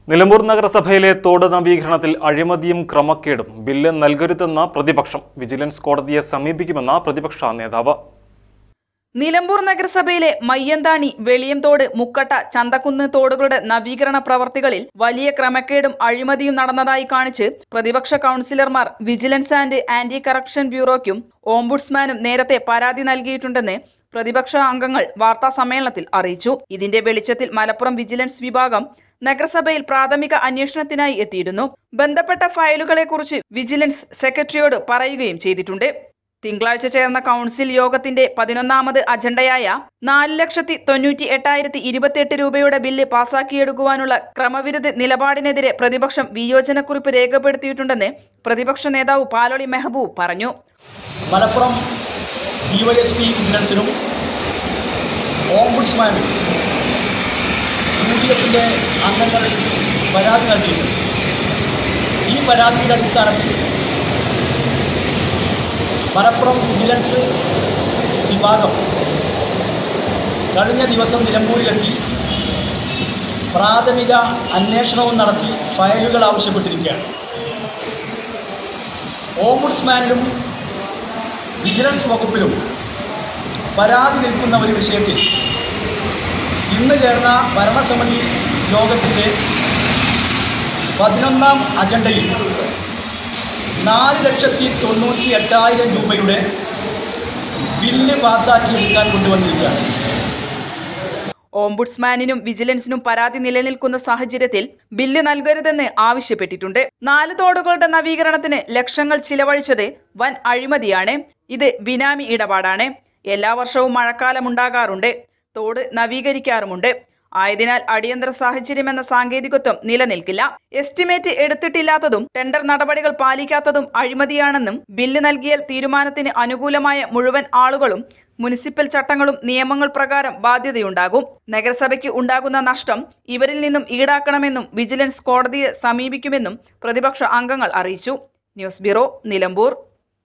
നിലമ്പൂർ നഗരസഭയിലെ തോട് നവീകരണത്തിൽ അഴിമതിയും ക്രമക്കേടും ബില്ല് നൽകരുതെന്ന പ്രതിപക്ഷം വിജിലൻസ് കോടതിയെ സമീപിക്കുമെന്ന പ്രതിപക്ഷ നേതാവ് നിലമ്പൂർ നഗരസഭയിലെ മയ്യന്താണി വെളിയംതോട് മുക്കട്ട ചന്തക്കുന്ന് തോടുകളുടെ നവീകരണ പ്രവർത്തികളിൽ വലിയ ക്രമക്കേടും അഴിമതിയും നടന്നതായി കാണിച്ച് പ്രതിപക്ഷ കൗൺസിലർമാർ വിജിലൻസ് ആൻഡ് ആന്റി കറപ്ഷൻ ബ്യൂറോയ്ക്കും ഓംബുഡ്സ്മാനും നേരത്തെ പരാതി നൽകിയിട്ടുണ്ടെന്ന് പ്രതിപക്ഷ അംഗങ്ങൾ വാർത്താ സമ്മേളനത്തിൽ അറിയിച്ചു ഇതിന്റെ വെളിച്ചത്തിൽ മലപ്പുറം വിജിലൻസ് വിഭാഗം നഗരസഭയിൽ പ്രാഥമിക അന്വേഷണത്തിനായി എത്തിയിരുന്നു ബന്ധപ്പെട്ട ഫയലുകളെക്കുറിച്ച് വിജിലൻസ് സെക്രട്ടറിയോട് പറയുകയും ചെയ്തിട്ടുണ്ട് തിങ്കളാഴ്ച ചേർന്ന കൗൺസിൽ യോഗത്തിന്റെ പതിനൊന്നാമത് അജണ്ടയായ നാല് ലക്ഷത്തി തൊണ്ണൂറ്റി എട്ടായിരത്തി ഇരുപത്തിയെട്ട് രൂപയുടെ ബില്ല് പാസാക്കിയെടുക്കുവാനുള്ള ക്രമവിരുദ്ധ നിലപാടിനെതിരെ പ്രതിപക്ഷം വിയോജനക്കുറിപ്പ് രേഖപ്പെടുത്തിയിട്ടുണ്ടെന്ന് പ്രതിപക്ഷ നേതാവ് പാലോളി മെഹബൂബ് പറഞ്ഞു മലപ്പുറം ഡിവൈഎസ്പി വിജിലൻസിനും ഓംബുഡ്സ്മാനും യു ഡി എഫിൻ്റെ അംഗങ്ങൾ പരാതി നൽകിയിട്ടുണ്ട് ഈ പരാതിയുടെ അടിസ്ഥാനത്തിൽ മലപ്പുറം വിജിലൻസ് വിഭാഗം കഴിഞ്ഞ ദിവസം നിലമ്പൂരിലെത്തി പ്രാഥമിക അന്വേഷണവും നടത്തി ഫയലുകൾ ആവശ്യപ്പെട്ടിരിക്കുകയാണ് ഓംബുഡ്സ്മാനിലും വിജിലൻസ് വകുപ്പിലും പരാതി നിൽക്കുന്ന ഒരു വിഷയത്തിൽ ഇന്ന് ചേർന്ന ഭരണസമിതി യോഗത്തിൻ്റെ പതിനൊന്നാം അജണ്ടയിൽ നാല് ലക്ഷത്തി തൊണ്ണൂറ്റി എട്ടായിരം രൂപയുടെ ബില്ല് പാസ്സാക്കിയെടുക്കാൻ കൊണ്ടുവന്നിരിക്കുകയാണ് ഓംബുഡ്സ്മാനിനും വിജിലൻസിനും പരാതി നിലനിൽക്കുന്ന സാഹചര്യത്തിൽ ബില്ല് നൽകരുതെന്ന് ആവശ്യപ്പെട്ടിട്ടുണ്ട് നാല് തോടുകളുടെ നവീകരണത്തിന് ലക്ഷങ്ങൾ ചിലവഴിച്ചത് വൻ അഴിമതിയാണ് ഇത് ബിനാമി ഇടപാടാണ് എല്ലാ വർഷവും മഴക്കാലം ഉണ്ടാകാറുണ്ട് തോട് നവീകരിക്കാറുമുണ്ട് ആയതിനാൽ അടിയന്തര സാഹചര്യം എന്ന സാങ്കേതികത്വം നിലനിൽക്കില്ല എസ്റ്റിമേറ്റ് എടുത്തിട്ടില്ലാത്തതും ടെൻഡർ നടപടികൾ പാലിക്കാത്തതും അഴിമതിയാണെന്നും ബില്ല് നൽകിയാൽ തീരുമാനത്തിന് അനുകൂലമായ മുഴുവൻ ആളുകളും മുനിസിപ്പൽ ചട്ടങ്ങളും നിയമങ്ങൾ പ്രകാരം ബാധ്യതയുണ്ടാകും നഗരസഭയ്ക്ക് ഉണ്ടാകുന്ന നഷ്ടം ഇവരിൽ നിന്നും ഈടാക്കണമെന്നും വിജിലൻസ് കോടതിയെ സമീപിക്കുമെന്നും പ്രതിപക്ഷ അംഗങ്ങൾ അറിയിച്ചു ന്യൂസ് ബ്യൂറോ നിലമ്പൂർ